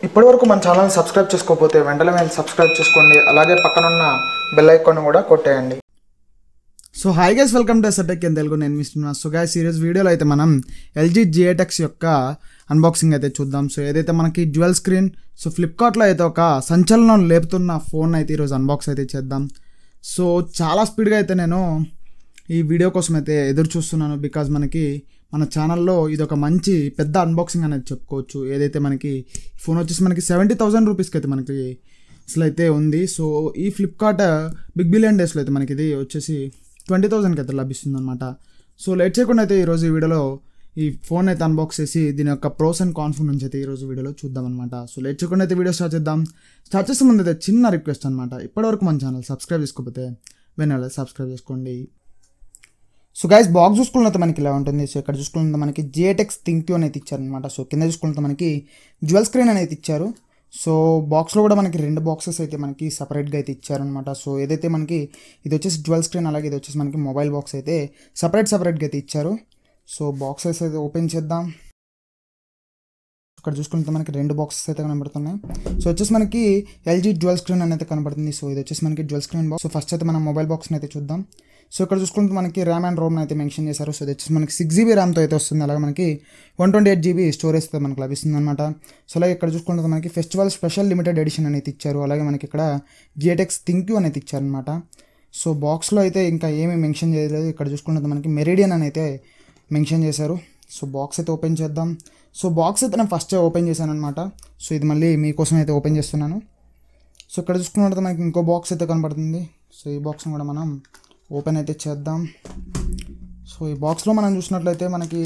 ఇప్పటివరకు మన channel subscribe చేసుకోకపోతే వెంటనే వెళ్ళి సబ్స్క్రైబ్ చేసుకోండి అలాగే పక్కనున్న బెల్ ఐకాన్ కూడా కొట్టేయండి so hi guys welcome to ఎస్ఎటెక్ ఇన్ తెలుగు నేను మిస్తున్నా సో గైస్ సీరియస్ వీడియోలో అయితే మనం ఎల్జీ జిఏటెక్స్ యొక్క అన్బాక్సింగ్ అయితే చూద్దాం సో ఏదైతే మనకి డ్యువల్ స్క్రీన్ సో ఫ్లిప్కార్ట్లో అయితే ఒక సంచలనం లేపుతున్న ఫోన్ అయితే ఈరోజు అన్బాక్స్ అయితే చేద్దాం సో చాలా స్పీడ్గా అయితే నేను ఈ వీడియో కోసం అయితే ఎదురు చూస్తున్నాను బికాజ్ మనకి మన ఛానల్లో ఇది ఒక మంచి పెద్ద అన్బాక్సింగ్ అనేది చెప్పుకోవచ్చు ఏదైతే మనకి ఫోన్ వచ్చేసి మనకి సెవెంటీ థౌసండ్ రూపీస్కి అయితే మనకి అసలు అయితే ఉంది సో ఈ ఫ్లిప్కార్ట్ బిగ్ బిలియన్ డేస్లో అయితే మనకి ఇది వచ్చేసి ట్వంటీ థౌసండ్కి అయితే లభిస్తుంది అనమాట సో లేట్ చేయకుండా అయితే ఈరోజు ఈ వీడియోలో ఈ ఫోన్ అయితే అన్బాక్స్ చేసి దీని యొక్క ప్రోస్ అండ్ కాన్స్ నుంచి అయితే ఈరోజు వీడియోలో చూద్దాం అనమాట సో లేట్ చేయకుండా అయితే వీడియో స్టార్ట్ చేద్దాం స్టార్ట్ చేసే ముందు అయితే చిన్న రిక్వెస్ట్ అనమాట ఇప్పటివరకు మన ఛానల్ సబ్స్క్రైబ్ చేసుకోకపోతే వెనకాల సబ్స్క్రైబ్ చేసుకోండి సో గైస్ బాక్స్ చూసుకున్నట్టు మనకి ఇలా ఉంటుంది సో ఇక్కడ చూసుకున్నట్టు మనకి జిఏటెక్స్ థింక్యూ అనేది ఇచ్చారనమాట సో కింద చూసుకున్నట్టు మనకి జ్యువెల్ స్క్రీన్ అనేది ఇచ్చారు సో బాక్స్లో కూడా మనకి రెండు బాక్సెస్ అయితే మనకి సపరేట్గా అయితే ఇచ్చారనమాట సో ఏదైతే మనకి ఇది వచ్చేసి జ్యువెల్ స్క్రీన్ అలాగే ఇది వచ్చేసి మనకి మొబైల్ బాక్స్ అయితే సపరేట్ సపరేట్గా అయితే ఇచ్చారు సో బాక్సెస్ అయితే ఓపెన్ చేద్దాం ఇక్కడ చూసుకుంటే మనకి రెండు బాక్సెస్ అయితే కనబడుతున్నాయి సో వచ్చేసి మనకి ఎల్జీ జ్యువెల్ స్క్రీన్ అనేది కనబడుతుంది సో ఇది వచ్చేసి మనకి dual screen box so first అయితే మనం మొబైల్ బాక్స్ని అయితే చూద్దాం సో ఇక్కడ చూసుకుంటే మనకి ర్యామ్ అండ్ రోమ్ అయితే మెన్షన్ చేశారు సో ఇది వచ్చేసి మనకి సిక్స్ జీబీ ర్యామ్తో అయితే వస్తుంది అలాగే మనకి one twenty eight GB storage అయితే మనకి లభిస్తుంది అనమాట సో అలాగే ఇక్కడ చూసుకుంటే మనకి ఫెస్టివల్ స్పెషల్ లిమిటెడ్ ఎడిషన్ అనేది ఇచ్చారు అలాగే మనకి ఇక్కడ జిఎటెక్స్ థింక్యూ అనేది ఇచ్చారనమాట సో బాక్స్లో అయితే ఇంకా ఏమీ మెన్షన్ చేయలేదు ఇక్కడ చూసుకుంటే మనకి మెరిడియన్ అని అయితే మెన్షన్ చేశారు సో బాక్స్ అయితే ఓపెన్ చేద్దాం సో బాక్స్ అయితే నేను ఫస్ట్ ఓపెన్ చేశాను అనమాట సో ఇది మళ్ళీ మీకోసం అయితే ఓపెన్ చేస్తున్నాను సో ఇక్కడ చూసుకున్నట్టు మనకి ఇంకో బాక్స్ అయితే కనబడుతుంది సో ఈ బాక్స్ని కూడా మనం ఓపెన్ అయితే చేద్దాం సో ఈ బాక్స్లో మనం చూసినట్లయితే మనకి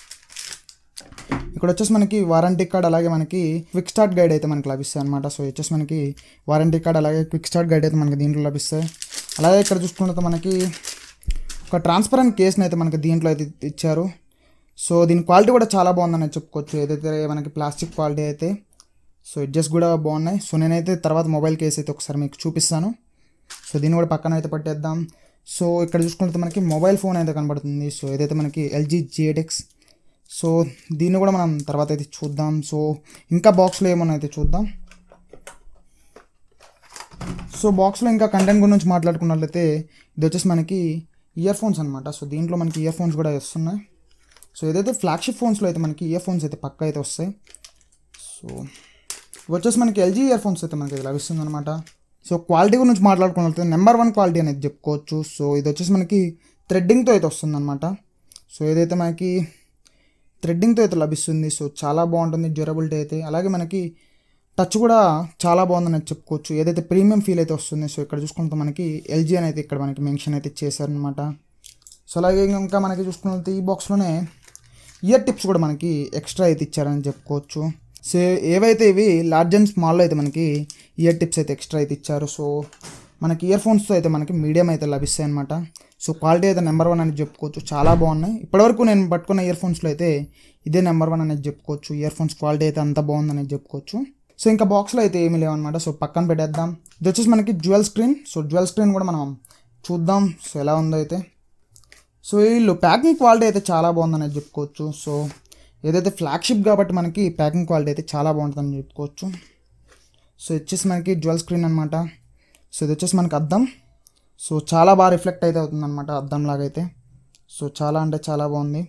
ఇక్కడ వచ్చేసి మనకి వారంటీ కార్డ్ అలాగే మనకి క్విక్ స్టార్ట్ గైడ్ అయితే మనకి లభిస్తాయి అనమాట సో వచ్చేసి మనకి వారంటీ కార్డ్ అలాగే క్విక్ స్టార్ట్ గైడ్ అయితే మనకి దీంట్లో లభిస్తాయి అలాగే ఇక్కడ చూసుకున్నట్టు మనకి ఒక ట్రాన్స్పరెంట్ కేస్ని అయితే మనకి దీంట్లో అయితే ఇచ్చారు సో దీని క్వాలిటీ కూడా చాలా బాగుందని చెప్పుకోవచ్చు ఏదైతే మనకి ప్లాస్టిక్ క్వాలిటీ అయితే సో ఎడ్జెస్ కూడా బాగున్నాయి సో నేనైతే తర్వాత మొబైల్ కేస్ అయితే ఒకసారి మీకు చూపిస్తాను సో దీన్ని కూడా పక్కన అయితే పట్టేద్దాం సో ఇక్కడ చూసుకుంటే మనకి మొబైల్ ఫోన్ అయితే కనబడుతుంది సో ఏదైతే మనకి ఎల్జీ జిఎడెక్స్ సో దీన్ని కూడా మనం తర్వాత అయితే చూద్దాం సో ఇంకా బాక్స్లో ఏమన్నా అయితే చూద్దాం సో బాక్స్లో ఇంకా కంటెంట్ గురించి మాట్లాడుకున్నట్లయితే ఇది వచ్చేసి మనకి ఇయర్ ఫోన్స్ అనమాట సో దీంట్లో మనకి ఇయర్ ఫోన్స్ కూడా వస్తున్నాయి సో ఏదైతే ఫ్లాగ్షిప్ ఫోన్స్లో అయితే మనకి ఇయర్ ఫోన్స్ అయితే పక్క అయితే వస్తాయి సో ఇవి వచ్చేసి మనకి ఎల్జీ ఇయర్ ఫోన్స్ అయితే మనకి లభిస్తుంది అనమాట సో క్వాలిటీ గురించి మాట్లాడుకున్నట్లయితే నెంబర్ వన్ క్వాలిటీ అనేది చెప్పుకోవచ్చు సో ఇది వచ్చేసి మనకి థ్రెడ్డింగ్తో అయితే వస్తుంది అనమాట సో ఏదైతే మనకి థ్రెడ్డింగ్తో అయితే లభిస్తుంది సో చాలా బాగుంటుంది డ్యూరబిలిటీ అయితే అలాగే మనకి టచ్ కూడా చాలా బాగుందని చెప్పుకోవచ్చు ఏదైతే ప్రీమియం ఫీల్ అయితే వస్తుంది సో ఇక్కడ చూసుకుంటే మనకి ఎల్జీ అని అయితే ఇక్కడ మనకి మెన్షన్ అయితే చేశారనమాట సో అలాగే ఇంకా మనకి చూసుకున్నట్లయితే ఈ బాక్స్లోనే ఇయర్ టిప్స్ కూడా మనకి ఎక్స్ట్రా అయితే ఇచ్చారని చెప్పుకోవచ్చు సో ఏవైతే ఇవి లార్జ్ అండ్ స్మాల్లో అయితే మనకి ఇయర్ టిప్స్ అయితే ఎక్స్ట్రా అయితే ఇచ్చారు సో మనకి ఇయర్ ఫోన్స్తో అయితే మనకి మీడియం అయితే లభిస్తాయి అనమాట సో క్వాలిటీ అయితే నెంబర్ వన్ అని చెప్పుకోవచ్చు చాలా బాగున్నాయి ఇప్పటివరకు నేను పట్టుకున్న ఇయర్ ఫోన్స్లో అయితే ఇదే నెంబర్ వన్ అనేది చెప్పుకోవచ్చు ఇయర్ ఫోన్స్ క్వాలిటీ అయితే అంత బాగుందని చెప్పుకోవచ్చు సో ఇంకా బాక్స్లో అయితే ఏమీ లేవన్నమాట సో పక్కన పెట్టేద్దాం ఇది వచ్చేసి మనకి dual screen so dual screen కూడా మనం చూద్దాం సో ఎలా ఉందో అయితే సో వీళ్ళు ప్యాకింగ్ క్వాలిటీ అయితే చాలా బాగుందని చెప్పుకోవచ్చు సో ఏదైతే ఫ్లాగ్షిప్ కాబట్టి మనకి ప్యాకింగ్ క్వాలిటీ అయితే చాలా బాగుంటుందని చెప్పుకోవచ్చు సో వచ్చేసి మనకి జ్యువెల్ స్క్రీన్ అనమాట సో ఇది వచ్చేసి మనకి అద్దం సో చాలా బాగా రిఫ్లెక్ట్ అయితే అవుతుంది అనమాట అద్దం లాగా అయితే సో చాలా అంటే చాలా బాగుంది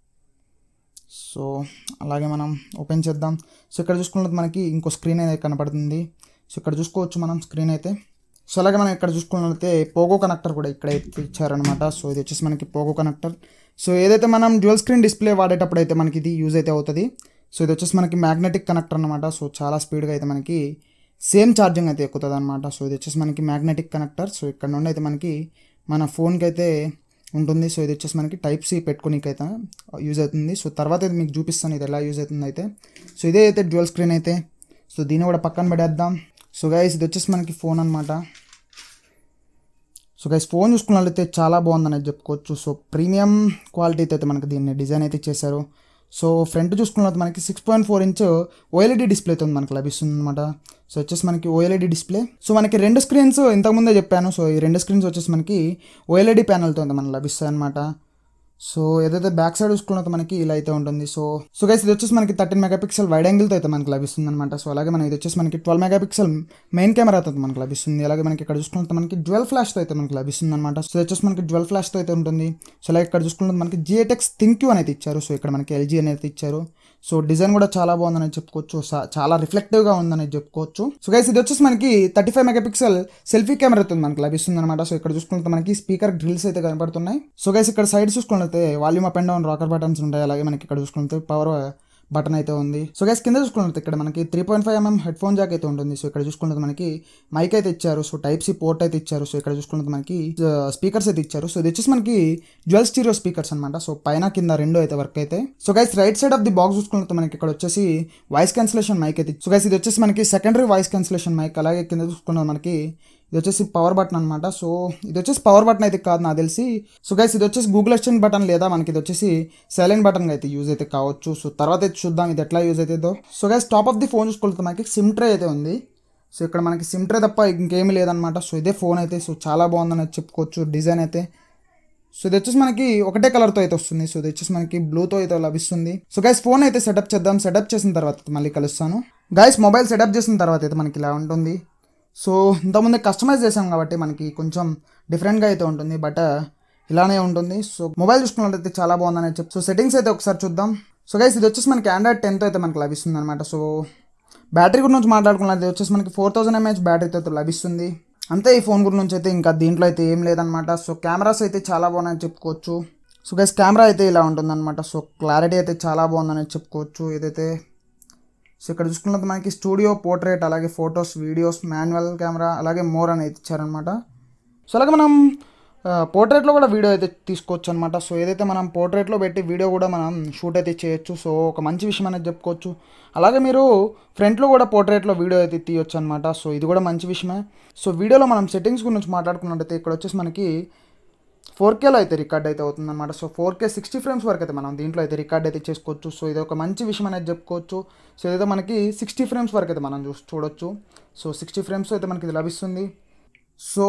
సో అలాగే మనం ఓపెన్ చేద్దాం సో ఇక్కడ చూసుకున్నది మనకి ఇంకో స్క్రీన్ అయితే కనపడుతుంది సో ఇక్కడ చూసుకోవచ్చు మనం స్క్రీన్ అయితే సో అలాగే మనం ఇక్కడ చూసుకున్నట్లయితే పోగో కనెక్టర్ కూడా ఇక్కడ అయితే ఇచ్చారనమాట సో ఇది వచ్చేసి మనకి పోగో కనెక్టర్ సో ఏదైతే మనం డ్యువల్ స్క్రీన్ డిస్ప్లే వాడేటప్పుడు అయితే మనకి ఇది యూజ్ అయితే అవుతుంది సో ఇది వచ్చేసి మనకి మ్యాగ్నెటిక్ కనెక్టర్ అనమాట సో చాలా స్పీడ్గా అయితే మనకి సేమ్ ఛార్జింగ్ అయితే ఎక్కుతుంది అనమాట సో ఇది వచ్చేసి మనకి మ్యాగ్నెటిక్ కనెక్టర్ సో ఇక్కడ నుండి అయితే మనకి మన ఫోన్కి అయితే ఉంటుంది సో ఇది వచ్చేసి మనకి టైప్ సి పెట్టుకోనికి అయితే యూజ్ అవుతుంది సో తర్వాత అయితే మీకు చూపిస్తాను ఇది ఎలా యూజ్ అవుతుంది అయితే సో ఇదే అయితే డ్యువల్ స్క్రీన్ అయితే సో దీన్ని కూడా పక్కన పడేద్దాం సో గైస్ ఇది వచ్చేసి మనకి ఫోన్ అనమాట సో గైస్ ఫోన్ చూసుకున్నట్లయితే చాలా బాగుందని చెప్పుకోవచ్చు సో ప్రీమియం క్వాలిటీ అయితే మనకి దీన్ని డిజైన్ అయితే చేశారు సో ఫ్రంట్ చూసుకున్నట్లయితే మనకి six point four inch OLED డిస్ప్లేతో మనకి లభిస్తుంది అనమాట సో వచ్చేసి మనకి ఓఎల్ఈడి డిస్ప్లే సో మనకి రెండు స్క్రీన్స్ ఇంతకుముందే చెప్పాను సో ఈ రెండు స్క్రీన్స్ వచ్చేసి మనకి ఓఎల్ఈడి ప్యానల్తో మనకి లభిస్తాయి అనమాట సో ఏదైతే బ్యాక్ సైడ్ చూసుకున్నట్టు మనకి ఇలా అయితే ఉంటుంది సో సో గైస్ ఇది వచ్చేసి మనకి థర్టీన్ మెగా పిక్సెల్ వైడ్ యాంగిల్తో అయితే మనకి లభిస్తుంది అనమాట సో అలాగే మనకి ఇది వచ్చేసి మనకి ట్వెల్వ్ మెగా పిక్సెల్ మెయిన్ కెమెరాతో అయితే మనకి లభిస్తుంది అలాగే మనకి ఇక్కడ చూసుకుంటే మనకి డ్వెల్ ఫ్లాష్తో అయితే మనకి లభిస్తుంది అనమాట సో ఇది వచ్చేసి మనకి డ్వెల్ ఫ్లాష్తో అయితే ఉంటుంది సో అలాగే ఇక్కడ చూసుకుంటే మనకి జిఎటెక్స్ థింక్ యూ అనేది ఇచ్చారు సో ఇక్కడ మనకి ఎల్జీ అనేది ఇచ్చారు సో డిజైన్ కూడా చాలా బాగుందని చెప్పుకోవచ్చు సా- చాలా రిఫ్లెక్టివ్గా ఉందని చెప్పుకోవచ్చు సో గైస్ ఇది వచ్చేసి మనకి thirty five megapixel selfie కెమెరాతో మనకి లభిస్తుంది అనమాట సో ఇక్కడ చూసుకుంటే మనకి స్పీకర్ గ్రిల్స్ అయితే కనపడుతున్నాయి సో గైస్ ఇక్కడ సైడ్ చూసుకుంటే volume up and down rocker buttons ఉంటాయి అలాగే మనకి ఇక్కడ చూసుకుంటే పవర్ బటన్ అయితే ఉంది సో గైస్ కింద చూసుకుంటే ఇక్కడ మనకి three point five M M headphone jack అయితే ఉంటుంది సో ఇక్కడ చూసుకుంటే మనకి మైక్ అయితే ఇచ్చారు సో టైప్ సి పోర్ట్ అయితే ఇచ్చారు సో ఇక్కడ చూసుకుంటే మనకి స్పీకర్స్ అయితే ఇచ్చారు సో ఇది వచ్చేసి మనకి జ్యువెల్ స్టీరియో స్పీకర్స్ అనమాట సో పైన కింద రెండు అయితే వర్క్ అయితే so guys right side of the box చూసుకుంటే మనకి ఇక్కడ వచ్చేసి వాయిస్ క్యాన్సిలేషన్ మైక్ అయితే సో గైస్ ఇది వచ్చేసి మనకి సెకండరీ వాయిస్ క్యాన్సిలేషన్ మైక్ అలాగే కింద చూసుకున్నది మనకి ఇది వచ్చేసి పవర్ బటన్ అనమాట సో ఇది వచ్చేసి పవర్ బటన్ అయితే కాదు నాకు తెలిసి సో గైస్ ఇది వచ్చేసి గూగుల్ అసిస్టెంట్ బటన్ లేదా మనకి ఇది వచ్చేసి సైలెంట్ బటన్ అయితే యూజ్ అయితే కావచ్చు సో తర్వాత అయితే చూద్దాం ఇది ఎట్లా యూజ్ అవుతుందో so guys top of the phone చూసుకుంటే మనకి సిమ్ ట్రే అయితే ఉంది సో ఇక్కడ మనకి సిమ్ ట్రే తప్ప ఇంకేమీ లేదనమాట సో ఇదే ఫోన్ అయితే సో చాలా బాగుందని చెప్పుకోవచ్చు డిజైన్ అయితే సో ఇది వచ్చేసి మనకి ఒకటే కలర్తో అయితే వస్తుంది సో ఇది వచ్చేసి మనకి బ్లూతో అయితే లభిస్తుంది సో గైస్ ఫోన్ అయితే సెటప్ చేద్దాం సెటప్ చేసిన తర్వాత మళ్ళీ కలుస్తాను గైస్ మొబైల్ సెటప్ చేసిన తర్వాత అయితే మనకి ఇలా ఉంటుంది సో ఇంతకుముందు కస్టమైజ్ చేసాం కాబట్టి మనకి కొంచెం డిఫరెంట్గా అయితే ఉంటుంది బట్ ఇలానే ఉంటుంది సో మొబైల్ చూసుకున్నట్లయితే చాలా బాగుందని చెప్పి సో సెట్టింగ్స్ అయితే ఒకసారి చూద్దాం సో గైస్ ఇది వచ్చేసి మనకి ఆండ్రాయిడ్ టెన్తో అయితే మనకి లభిస్తుంది అనమాట సో బ్యాటరీ గురించి మాట్లాడుకున్నది వచ్చేసి మనకి ఫోర్ థౌసండ్ ఎంహెచ్ బ్యాటరీతో అయితే లభిస్తుంది అంతే ఈ ఫోన్ గురించి అయితే ఇంకా దీంట్లో అయితే ఏం లేదనమాట సో కెమెరాస్ అయితే చాలా బాగున్నాయని చెప్పుకోవచ్చు సో గైస్ కెమెరా అయితే ఇలా ఉంటుందన్నమాట సో క్లారిటీ అయితే చాలా బాగుందని చెప్పుకోవచ్చు ఏదైతే సో ఇక్కడ చూసుకున్నది మనకి స్టూడియో పోర్ట్రేట్ అలాగే ఫొటోస్ వీడియోస్ మాన్యువల్ కెమెరా అలాగే మోర్ అనేది ఇచ్చారనమాట సో అలాగే మనం పోర్ట్రేట్లో కూడా వీడియో అయితే తీసుకోవచ్చు అనమాట సో ఏదైతే మనం పోర్ట్రేట్లో పెట్టి వీడియో కూడా మనం షూట్ అయితే చేయొచ్చు సో ఒక మంచి విషయం అనేది చెప్పుకోవచ్చు అలాగే మీరు ఫ్రంట్లో కూడా పోర్ట్రేట్లో వీడియో అయితే తీయొచ్చు అనమాట సో ఇది కూడా మంచి విషయమే సో వీడియోలో మనం సెట్టింగ్స్ గురించి మాట్లాడుకున్నట్టయితే ఇక్కడ వచ్చేసి మనకి ఫోర్ కేలో అయితే రికార్డ్ అయితే అవుతుంది అనమాట so four K sixty frames వరకు అయితే మనం దీంట్లో అయితే రికార్డ్ అయితే చేసుకోవచ్చు సో ఇది ఒక మంచి విషయం అనేది చెప్పుకోవచ్చు సో ఏదైతే మనకి సిక్స్టీ ఫ్రేమ్స్ వరకు అయితే మనం చూ చూడొచ్చు సో సిక్స్టీ ఫ్రేమ్స్ అయితే మనకి ఇది లభిస్తుంది సో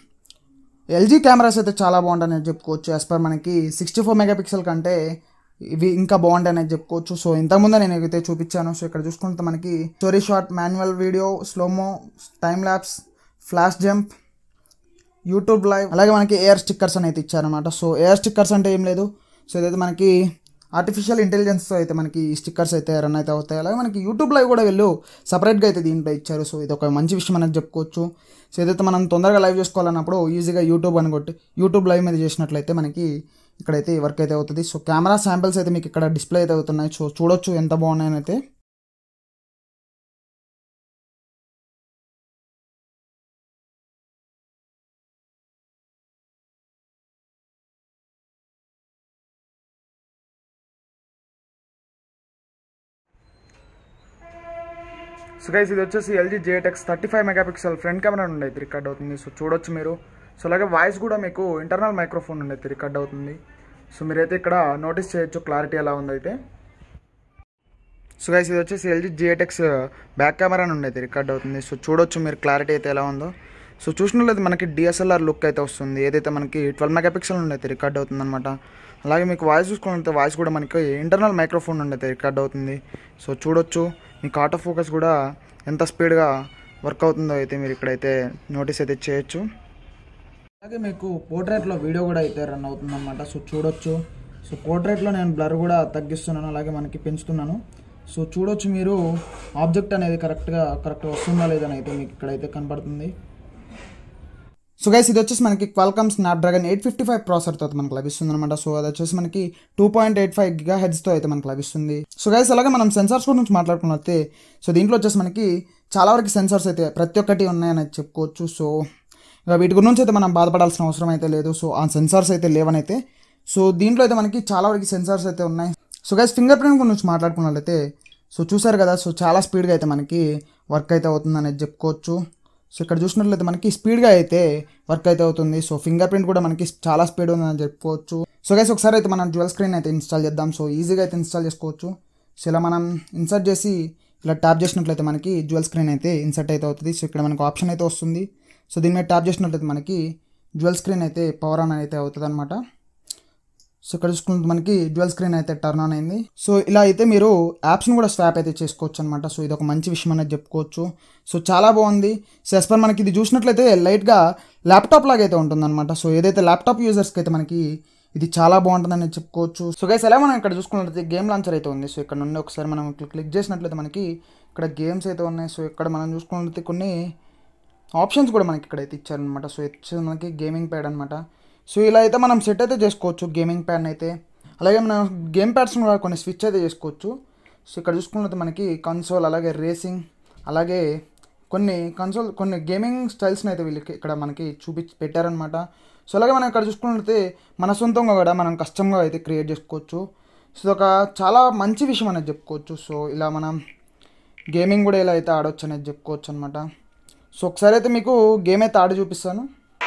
ఎల్జీ కెమెరాస్ అయితే చాలా బాగుంటాయని చెప్పుకోవచ్చు యాజ్ పర్ మనకి సిక్స్టీ ఫోర్ మెగాపిక్సెల్ కంటే ఇవి ఇంకా బాగుంటాయి అనేది చెప్పుకోవచ్చు సో ఇంతకుముందే నేను అయితే చూపించాను సో ఇక్కడ చూసుకుంటే మనకి story short manual video slomo time labs flash jump YouTube live అలాగే మనకి ఏఆర్ స్టిక్కర్స్ అనేది ఇచ్చారనమాట సో ఏఆర్ స్టిక్కర్స్ అంటే ఏం లేదు సో ఇదైతే మనకి ఆర్టిఫిషియల్ ఇంటెలిజెన్స్తో అయితే మనకి ఈ స్టిక్కర్స్ అయితే రన్ అయితే అవుతాయి అలాగే మనకి యూట్యూబ్ లైవ్ కూడా వెళ్ళు సపరేట్గా అయితే దీంట్లో ఇచ్చారు సో ఇది ఒక మంచి విషయం అనేది చెప్పుకోవచ్చు సో ఏదైతే మనం తొందరగా లైవ్ చేసుకోవాలన్నప్పుడు ఈజీగా యూట్యూబ్ అని కొట్టి యూట్యూబ్ లైవ్ మీద చేసినట్లయితే మనకి ఇక్కడైతే వర్క్ అయితే అవుతుంది సో కెమెరా శాంపిల్స్ అయితే మీకు ఇక్కడ డిస్ప్లే అయితే అవుతున్నాయి సో చూడొచ్చు ఎంత బాగున్నాయని అయితే సో గైస్ ఇది వచ్చేసి ఎల్జీ జేటెక్స్ thirty five megapixel front camera నుండి అయితే రికార్డ్ అవుతుంది సో చూడొచ్చు మీరు సో అలాగే వాయిస్ కూడా మీకు ఇంటర్నల్ మైక్రోఫోన్ నుండి అయితే రికార్డ్ అవుతుంది సో మీరైతే ఇక్కడ నోటీస్ చేయొచ్చు క్లారిటీ ఎలా ఉందైతే సో గైస్ ఇది వచ్చేసి ఎల్జీ జిఎటెక్స్ బ్యాక్ కెమెరా నుండి అయితే రికార్డ్ అవుతుంది సో చూడొచ్చు మీరు క్లారిటీ అయితే ఎలా ఉందో సో చూసినట్లయితే మనకి డిఎస్ఎల్ఆర్ లుక్ అయితే వస్తుంది ఏదైతే మనకి ట్వెల్వ్ మెగాపిక్సెల్ నుండి అయితే రికార్డ్ అవుతుంది అనమాట అలాగే మీకు వాయిస్ చూసుకున్నట్లయితే వాయిస్ కూడా మనకి ఇంటర్నల్ మైక్రోఫోన్ నుండి అయితే రికార్డ్ అవుతుంది సో చూడొచ్చు మీకు ఆటో ఫోకస్ కూడా ఎంత స్పీడ్గా వర్క్ అవుతుందో అయితే మీరు ఇక్కడైతే నోటీస్ అయితే చేయొచ్చు అలాగే మీకు పోర్ట్రేట్లో వీడియో కూడా అయితే రన్ అవుతుంది అనమాట సో చూడొచ్చు సో పోర్ట్రేట్లో నేను బ్లర్ కూడా తగ్గిస్తున్నాను అలాగే మనకి పెంచుతున్నాను సో చూడొచ్చు మీరు ఆబ్జెక్ట్ అనేది కరెక్ట్గా కరెక్ట్ వస్తుందా లేదని అయితే మీకు ఇక్కడైతే కనపడుతుంది సో గైస్ ఇది వచ్చేసి మనకి Qualcomm Snapdragon eight fifty five ప్రాసెసర్తో మనకు లభిస్తుంది అనమాట సో అది వచ్చేసి మనకి two point eight five giga హెడ్స్తో అయితే మనకు లభిస్తుంది సో గైస్ అలాగే మనం సెన్సార్స్ గురించి మాట్లాడుకున్నట్లయితే సో దీంట్లో వచ్చేసి మనకి చాలా వరకు సెన్సార్స్ అయితే ప్రతి ఒక్కటి ఉన్నాయని చెప్పుకోవచ్చు సో ఇక వీటి గురించి అయితే మనం బాధపడాల్సిన అవసరం అయితే లేదు సో ఆ సెన్సార్స్ అయితే లేవని అయితే సో దీంట్లో అయితే మనకి చాలా వరకు సెన్సార్స్ అయితే ఉన్నాయి సో గైస్ ఫింగర్ ప్రింట్ గురించి మాట్లాడుకున్నట్లయితే సో చూసారు కదా సో చాలా స్పీడ్గా అయితే మనకి వర్క్ అయితే అవుతుంది అనేది చెప్పుకోవచ్చు సో ఇక్కడ చూసినట్లయితే మనకి స్పీడ్గా అయితే వర్క్ అయితే అవుతుంది సో ఫింగర్ ప్రింట్ కూడా మనకి చాలా స్పీడ్ ఉందని చెప్పుకోవచ్చు సో గైస్ ఒకసారి అయితే మనం డ్యువల్ స్క్రీన్ అయితే ఇన్స్టాల్ చేద్దాం సో ఈజీగా అయితే ఇన్స్టాల్ చేసుకోవచ్చు సో ఇలా మనం ఇన్సర్ట్ చేసి ఇలా ట్యాప్ చేసినట్లయితే మనకి డ్యువల్ స్క్రీన్ అయితే ఇన్సర్ట్ అయితే అవుతుంది సో ఇక్కడ మనకు ఆప్షన్ అయితే వస్తుంది సో దీని మీద ట్యాప్ చేసినట్లయితే మనకి డ్యువల్ స్క్రీన్ అయితే పవర్ ఆన్ అయితే అవుతుంది అనమాట సో ఇక్కడ చూసుకుంటే మనకి డ్యువల్ స్క్రీన్ అయితే టర్న్ ఆన్ అయింది సో ఇలా అయితే మీరు యాప్స్ని కూడా స్వాప్ అయితే చేసుకోవచ్చు అనమాట సో ఇది ఒక మంచి విషయం అనేది చెప్పుకోవచ్చు సో చాలా బాగుంది సో ఎస్ పర్ మనకి ఇది చూసినట్లయితే లైట్గా ల్యాప్టాప్ లాగా అయితే ఉంటుందన్నమాట సో ఏదైతే ల్యాప్టాప్ యూజర్స్కి అయితే మనకి ఇది చాలా బాగుంటుందని చెప్పుకోవచ్చు సో గైస్ ఎలా మనం ఇక్కడ చూసుకున్నట్లయితే గేమ్ లాంచర్ అయితే ఉంది సో ఇక్కడ నుండి ఒకసారి మనం క్లిక్ చేసినట్లయితే మనకి ఇక్కడ గేమ్స్ అయితే ఉన్నాయి సో ఇక్కడ మనం చూసుకున్నట్లయితే కొన్ని ఆప్షన్స్ కూడా మనకి ఇక్కడైతే ఇచ్చారనమాట సో ఇచ్చేది మనకి గేమింగ్ ప్యాడ్ అనమాట సో ఇలా అయితే మనం సెట్ అయితే చేసుకోవచ్చు గేమింగ్ ప్యాడ్ని అయితే అలాగే మనం గేమ్ ప్యాడ్స్ని కూడా కొన్ని స్విచ్ అయితే చేసుకోవచ్చు సో ఇక్కడ చూసుకున్నట్లయితే మనకి కన్సోల్ అలాగే రేసింగ్ అలాగే కొన్ని కన్సోల్ కొన్ని గేమింగ్ స్టైల్స్ని అయితే వీళ్ళకి ఇక్కడ మనకి చూపించి పెట్టారనమాట సో అలాగే మనం ఇక్కడ చూసుకున్నట్లయితే మన సొంతంగా కూడా మనం కష్టంగా అయితే క్రియేట్ చేసుకోవచ్చు సో ఇది ఒక చాలా మంచి విషయం అనేది చెప్పుకోవచ్చు సో ఇలా మనం గేమింగ్ కూడా ఇలా అయితే ఆడవచ్చు అనేది చెప్పుకోవచ్చు అనమాట సో ఒకసారి అయితే మీకు గేమ్ అయితే ఆడి చూపిస్తాను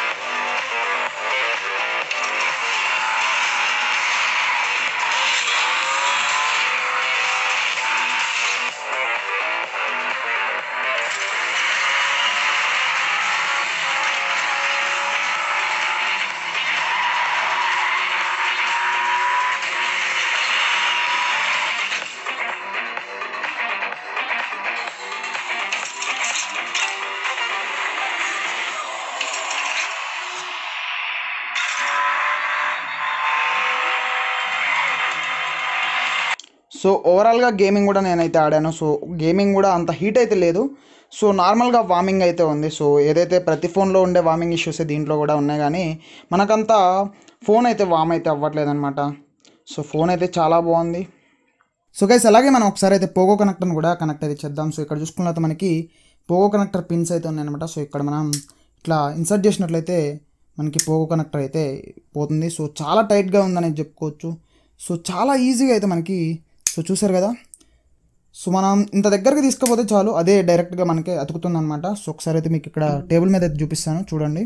సో ఓవరాల్గా గేమింగ్ కూడా నేనైతే ఆడాను సో గేమింగ్ కూడా అంత హీట్ అయితే లేదు సో నార్మల్గా వార్మింగ్ అయితే ఉంది సో ఏదైతే ప్రతి ఫోన్లో ఉండే వార్మింగ్ ఇష్యూస్ దీంట్లో కూడా ఉన్నాయి కానీ మనకంతా ఫోన్ అయితే వామ్ అయితే అవ్వట్లేదు అనమాట సో ఫోన్ అయితే చాలా బాగుంది సో గైస్ అలాగే మనం ఒకసారి అయితే పోగో కనెక్టర్ని కూడా కనెక్ట్ అయితే చేద్దాం సో ఇక్కడ చూసుకున్నట్లయితే మనకి పోగో కనెక్టర్ పిన్స్ అయితే ఉన్నాయన్నమాట సో ఇక్కడ మనం ఇట్లా ఇన్సర్ట్ చేసినట్లయితే మనకి పోగో కనెక్టర్ అయితే పోతుంది సో చాలా టైట్గా ఉందని చెప్పుకోవచ్చు సో చాలా ఈజీగా అయితే మనకి సో చూసారు కదా సో మనం ఇంత దగ్గరికి తీసుకుపోతే చాలు అదే డైరెక్ట్గా మనకి అతుకుతుంది అనమాట సో ఒకసారి అయితే మీకు ఇక్కడ టేబుల్ మీద అయితే చూపిస్తాను చూడండి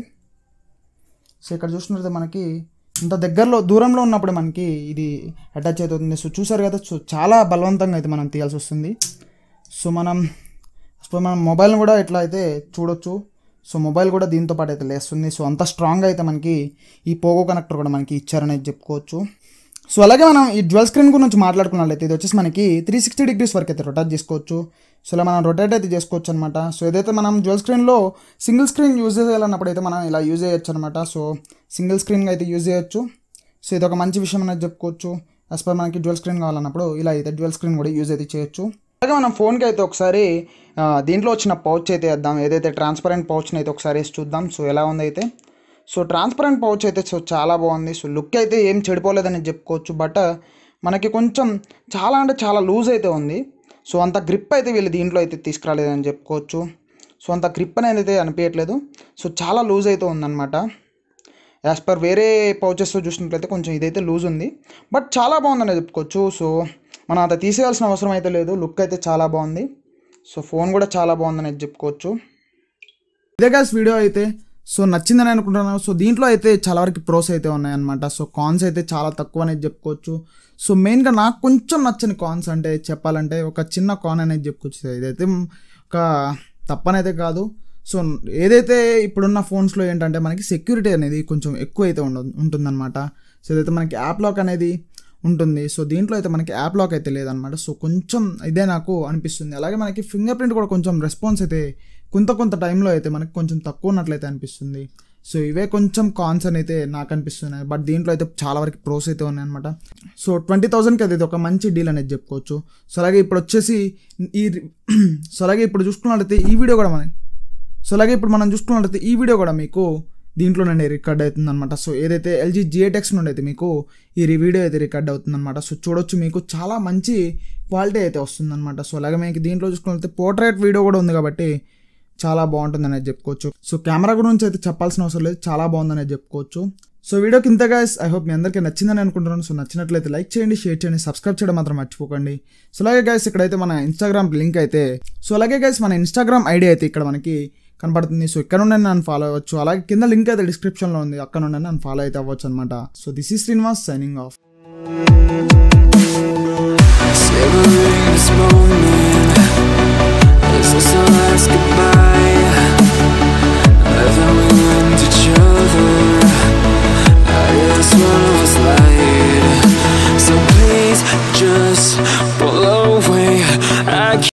సో ఇక్కడ చూసినట్లయితే మనకి ఇంత దగ్గరలో దూరంలో ఉన్నప్పుడు మనకి ఇది అటాచ్ అవుతుంది సో చూసారు కదా సో చాలా బలవంతంగా అయితే మనం తీయాల్సి వస్తుంది సో మనం సో మనం మొబైల్ని కూడా ఇట్లా అయితే చూడొచ్చు సో మొబైల్ కూడా దీంతో పాటు అయితే లేస్తుంది సో అంత స్ట్రాంగ్గా అయితే మనకి ఈ పోగో కనెక్టర్ కూడా మనకి ఇచ్చారనేది చెప్పుకోవచ్చు సో అలాగే మనం ఈ డ్వెల్ స్క్రీన్ గురించి మాట్లాడుకున్నట్లయితే ఇది వచ్చేసి మనకి త్రీ సిక్స్టీ డిగ్రీస్ వరకు అయితే రొటేట్ చేసుకోవచ్చు సో ఇలా మనం రొటేట్ అయితే చేసుకోవచ్చు అనమాట సో ఏదైతే మనం డ్వెల్ స్క్రీన్లో సింగిల్ స్క్రీన్ యూజ్ చేయాలన్నప్పుడు అయితే మనం ఇలా యూజ్ చేయొచ్చు అనమాట సో సింగిల్ స్క్రీన్గా అయితే యూజ్ చేయొచ్చు సో ఇది ఒక మంచి విషయం అనేది చెప్పుకోవచ్చు యాజ్ పర్ మనకి డ్వెల్ స్క్రీన్ కావాలన్నప్పుడు ఇలా అయితే డ్వెల్ స్క్రీన్ కూడా యూజ్ అయితే చేయొచ్చు అలాగే మనం ఫోన్కి అయితే ఒకసారి ఆ, దీంట్లో వచ్చిన పౌచ్ అయితే వేద్దాం ఏదైతే ట్రాన్స్పరెంట్ పౌచ్ని అయితే ఒకసారి వేసి చూద్దాం సో ఎలా ఉంది అయితే సో ట్రాన్స్పరెంట్ పౌచ్ అయితే సో చాలా బాగుంది సో లుక్ అయితే ఏం చెడిపోలేదని చెప్పుకోవచ్చు బట్ మనకి కొంచెం చాలా అంటే చాలా లూజ్ అయితే ఉంది సో అంత గ్రిప్ అయితే వీళ్ళు దీంట్లో అయితే తీసుకురాలేదని చెప్పుకోవచ్చు సో అంత గ్రిప్ అనేది అయితే అనిపించట్లేదు సో చాలా లూజ్ అయితే ఉందన్నమాట యాజ్ పర్ వేరే పౌచెస్ చూసినట్లయితే కొంచెం ఇదైతే లూజ్ ఉంది బట్ చాలా బాగుందని చెప్పుకోవచ్చు సో మనం అంత తీసేయాల్సిన అవసరం అయితే లేదు లుక్ అయితే చాలా బాగుంది సో ఫోన్ కూడా చాలా బాగుందని చెప్పుకోవచ్చు ఇదే గాస్ వీడియో అయితే సో నచ్చిందని అనుకుంటున్నాను సో దీంట్లో అయితే చాలా వరకు ప్రోస్ అయితే ఉన్నాయన్నమాట సో కాన్స్ అయితే చాలా తక్కువ అనేది చెప్పుకోవచ్చు సో మెయిన్గా నాకు కొంచెం నచ్చని కాన్స్ అంటే చెప్పాలంటే ఒక చిన్న కాన్ అనేది చెప్పుకోవచ్చు ఇదైతే ఒక తప్పనైతే కాదు సో ఏదైతే ఇప్పుడున్న ఫోన్స్లో ఏంటంటే మనకి సెక్యూరిటీ అనేది కొంచెం ఎక్కువ అయితే ఉండ ఉంటుందన్నమాట సో ఏదైతే మనకి యాప్ లాక్ అనేది ఉంటుంది సో దీంట్లో అయితే మనకి యాప్ లాక్ అయితే లేదనమాట సో కొంచెం ఇదే నాకు అనిపిస్తుంది అలాగే మనకి ఫింగర్ ప్రింట్ కూడా కొంచెం రెస్పాన్స్ అయితే కొంత కొంత టైంలో అయితే మనకి కొంచెం తక్కువ ఉన్నట్లయితే అనిపిస్తుంది సో ఇవే కొంచెం కాన్స్ అని అయితే నాకు అనిపిస్తున్నాయి బట్ దీంట్లో అయితే చాలా వరకు ప్రోస్ అయితే ఉన్నాయన్నమాట సో ట్వంటీ థౌసండ్కి అయితే ఇది ఒక మంచి డీల్ అనేది చెప్పుకోవచ్చు సో అలాగే ఇప్పుడు వచ్చేసి ఈ సో అలాగే ఇప్పుడు చూసుకున్నట్లయితే ఈ వీడియో కూడా మన సో అలాగే ఇప్పుడు మనం చూసుకున్నట్లయితే ఈ వీడియో కూడా మీకు దీంట్లోనే రికార్డ్ అవుతుంది అనమాట సో ఏదైతే ఎల్జీ జిఏటెక్స్ నుండి అయితే మీకు ఈ వీడియో అయితే రికార్డ్ అవుతుంది అనమాట సో చూడొచ్చు మీకు చాలా మంచి క్వాలిటీ అయితే వస్తుందన్నమాట సో అలాగే మీకు దీంట్లో చూసుకున్నట్లయితే పోర్ట్రేట్ వీడియో కూడా ఉంది కాబట్టి చాలా బాగుంటుంది అనేది చెప్పుకోవచ్చు సో కెమెరా గురించి అయితే చెప్పాల్సిన అవసరం లేదు చాలా బాగుందనేది చెప్పుకోవచ్చు సో వీడియోకి ఇంత గైస్ ఐ హోప్ మీ అందరికీ నచ్చిందని అనుకుంటున్నాను సో నచ్చినట్లయితే లైక్ చేయండి షేర్ చేయండి సబ్స్క్రైబ్ చేయడం మాత్రం మర్చిపోకండి సో అలాగే గైస్ ఇక్కడైతే మన ఇన్స్టాగ్రామ్ లింక్ అయితే సో అలాగే గైస్ మన ఇన్స్టాగ్రామ్ ఐడి అయితే ఇక్కడ మనకి కనపడుతుంది సో ఇక్కడ నుండి నన్ను ఫాలో అవ్వచ్చు అలాగే కింద లింక్ అయితే డిస్క్రిప్షన్లో ఉంది అక్కడ నుండి నన్ను ఫాలో అయితే అవ్వచ్చు అనమాట so this is Srinivas signing off Savoring this moment. Is this our last goodbye?